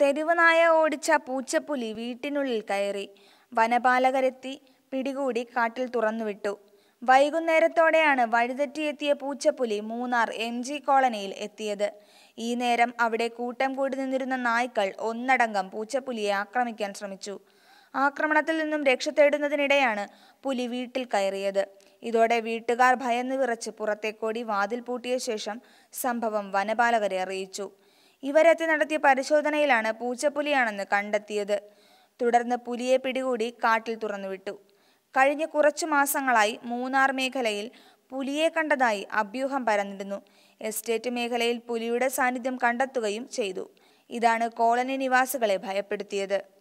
തെരുവ് നായ ഓടിച്ച പൂച്ചപ്പുലി വീട്ടിനുള്ളിൽ കയറി വനപാലകരെത്തി പിടികൂടി കാട്ടിൽ തുറന്നുവിട്ടു വൈകുന്നേരത്തോടെയാണ് വഴിതെറ്റിയെത്തിയ പൂച്ചപ്പുലി മൂന്നാർ എം ജി കോളനിയിൽ എത്തിയത് ഈ നേരം അവിടെ കൂട്ടം കൂടി നിന്നിരുന്ന നായ്ക്കൾ ഒന്നടങ്കം പൂച്ചപ്പുലിയെ ആക്രമിക്കാൻ ശ്രമിച്ചു ആക്രമണത്തിൽ നിന്നും രക്ഷ തേടുന്നതിനിടെയാണ് പുലി വീട്ടിൽ കയറിയത് ഇതോടെ വീട്ടുകാർ ഭയന്ന് വിറച്ച് പുറത്തേക്കോടി വാതിൽ പൂട്ടിയ ശേഷം സംഭവം വനപാലകരെ അറിയിച്ചു ഇവരെത്തി നടത്തിയ പരിശോധനയിലാണ് പൂച്ചപ്പുലിയാണെന്ന് കണ്ടെത്തിയത് തുടർന്ന് പുലിയെ പിടികൂടി കാട്ടിൽ തുറന്നുവിട്ടു കഴിഞ്ഞ കുറച്ചു മാസങ്ങളായി മൂന്നാർ മേഖലയിൽ പുലിയെ കണ്ടതായി അഭ്യൂഹം പരന്നിരുന്നു എസ്റ്റേറ്റ് മേഖലയിൽ പുലിയുടെ സാന്നിധ്യം കണ്ടെത്തുകയും ചെയ്തു ഇതാണ് കോളനി നിവാസികളെ ഭയപ്പെടുത്തിയത്